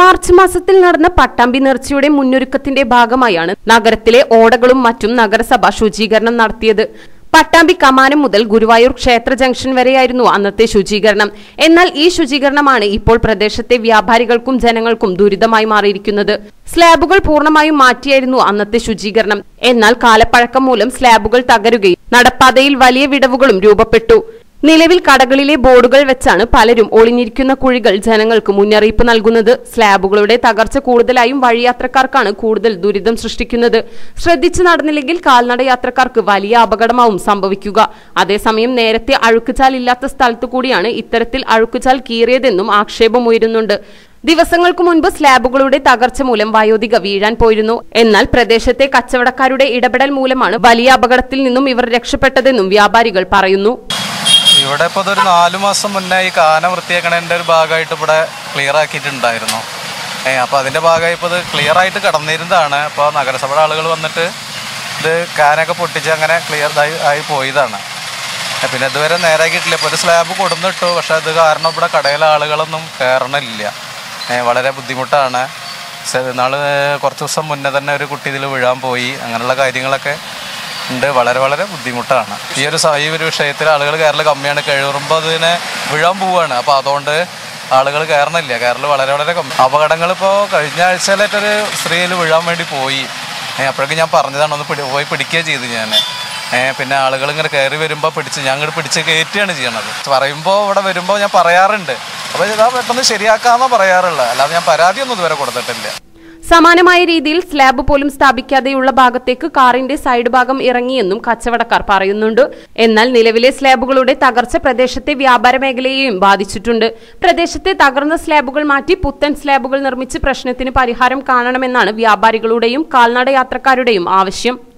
March മാസത്തിൽ നടന്ന പട്ടാമ്പി നേർച്ചയുടെ മുന്നൊരുക്കത്തിന്റെ ഭാഗമായാണ് നഗരത്തിലെ ഓടകളും മറ്റും നഗരസഭ ശുചീകരണം നടത്തിയത് പട്ടാമ്പി കമാനം മുതൽ ഗുരുവായൂർ ക്ഷേത്ര ജംഗ്ഷൻ വരെയായിരുന്നു അന്നത്തെ ശുചീകരണം എന്നാൽ ഈ ശുചീകരണമാണ് ഇപ്പോൾ പ്രദേശത്തെ വ്യാപാരികൾക്കും ജനങ്ങൾക്കും ദുരിതമായി മാറിയിരിക്കുന്നത് സ്ലാബുകൾ പൂർണ്ണമായും മാറ്റിയായിരുന്നു അന്നത്തെ ശുചീകരണം എന്നാൽ കാലപ്പഴക്കം മൂലം സ്ലാബുകൾ തകരുകയും നടപ്പാതയിൽ വലിയ വിടവുകളും രൂപപ്പെട്ടു നിലവിൽ കടകളിലെ ബോർഡുകൾ വെച്ചാണ് പലരും ഒളിഞ്ഞിരിക്കുന്ന കുഴികൾ ജനങ്ങൾക്ക് മുന്നറിയിപ്പ് നൽകുന്നത് സ്ലാബുകളുടെ തകർച്ച കൂടുതലായും വഴിയാത്രക്കാർക്കാണ് കൂടുതൽ ദുരിതം സൃഷ്ടിക്കുന്നത് ശ്രദ്ധിച്ചു നടന്നില്ലെങ്കിൽ കാൽനട യാത്രക്കാർക്ക് വലിയ അപകടമാവും സംഭവിക്കുക അതേസമയം നേരത്തെ അഴുക്കുചാൽ ഇല്ലാത്ത സ്ഥലത്തു കൂടിയാണ് ഇത്തരത്തിൽ അഴുക്കുചാൽ കീറിയതെന്നും ആക്ഷേപമുയരുന്നുണ്ട് ദിവസങ്ങൾക്ക് മുൻപ് സ്ലാബുകളുടെ തകർച്ച മൂലം വയോധിക വീഴാൻ പോയിരുന്നു എന്നാൽ പ്രദേശത്തെ കച്ചവടക്കാരുടെ ഇടപെടൽ മൂലമാണ് വലിയ അപകടത്തിൽ നിന്നും ഇവർ രക്ഷപ്പെട്ടതെന്നും വ്യാപാരികൾ പറയുന്നു ഇവിടെ ഇപ്പോൾ ഇതൊരു നാല് മാസം മുന്നേ ഈ കാന വൃത്തിയാക്കണതിൻ്റെ ഒരു ഭാഗമായിട്ട് ഇവിടെ ക്ലിയർ ആക്കിയിട്ടുണ്ടായിരുന്നു ഏ അപ്പോൾ അതിൻ്റെ ഭാഗമായി ഇപ്പോൾ ഇത് ക്ലിയർ ആയിട്ട് കിടന്നിരുന്നതാണ് അപ്പോൾ നഗരസഭയുടെ ആളുകൾ വന്നിട്ട് ഇത് കാനൊക്കെ പൊട്ടിച്ച് അങ്ങനെ ക്ലിയർ ആയി ആയി പോയതാണ് ഏ, പിന്നെ ഇതുവരെ നേരാക്കിയിട്ടില്ല ഇപ്പോൾ ഒരു സ്ലാബ് കൊടുന്നിട്ടു പക്ഷേ അത് കാരണം ഇവിടെ കടയിലെ ആളുകളൊന്നും കയറണില്ല ഏ, വളരെ ബുദ്ധിമുട്ടാണ് സ- നാള് കുറച്ച് ദിവസം മുന്നേ തന്നെ ഒരു കുട്ടി ഇതിൽ വീഴാൻ പോയി അങ്ങനെയുള്ള കാര്യങ്ങളൊക്കെ ഉണ്ട് വളരെ വളരെ ബുദ്ധിമുട്ടാണ് ഈ ഒരു സ- ഈ ഒരു വിഷയത്തിൽ ആളുകൾ കയറൽ കമ്മിയാണ് കഴിയുമ്പോൾ അതിനെ വീഴാൻ പോവുകയാണ് അപ്പോൾ അതുകൊണ്ട് ആളുകൾ കയറണില്ല കയറൽ വളരെ വളരെ കമ്മി അപകടങ്ങൾ ഇപ്പോൾ കഴിഞ്ഞ ആഴ്ചയിലായിട്ടൊരു സ്ത്രീയിൽ വീഴാൻ വേണ്ടി പോയി ഏ, അപ്പോഴേക്കും ഞാൻ പറഞ്ഞതാണ് ഒന്ന് പിടി പോയി പിടിക്കുകയും ചെയ്തു ഞാൻ ഏഹ് പിന്നെ ആളുകൾ ഇങ്ങനെ കയറി വരുമ്പോൾ പിടിച്ച് ഞാൻ ഇങ്ങോട്ട് പിടിച്ച് കയറ്റുകയാണ് ചെയ്യണത് പറയുമ്പോൾ ഇവിടെ വരുമ്പോൾ ഞാൻ പറയാറുണ്ട് അപ്പോൾ ഇതാ പെട്ടെന്ന് ശരിയാക്കാമെന്നാണ് പറയാറുള്ളത് അല്ലാതെ ഞാൻ പരാതിയൊന്നും ഇതുവരെ കൊടുത്തിട്ടില്ല സമാനമായ രീതിയിൽ സ്ലാബ് പോലും സ്ഥാപിക്കാതെയുള്ള ഭാഗത്തേക്ക് കാറിന്റെ സൈഡ് ഭാഗം ഇറങ്ങിയെന്നും കച്ചവടക്കാർ പറയുന്നുണ്ട് എന്നാൽ നിലവിലെ സ്ലാബുകളുടെ തകർച്ച പ്രദേശത്തെ വ്യാപാര മേഖലയെയും ബാധിച്ചിട്ടുണ്ട് പ്രദേശത്തെ തകർന്ന സ്ലാബുകൾ മാറ്റി പുത്തൻ സ്ലാബുകൾ നിർമ്മിച്ച് പ്രശ്നത്തിന് പരിഹാരം കാണണമെന്നാണ് വ്യാപാരികളുടെയും കാൽനട യാത്രക്കാരുടെയും ആവശ്യം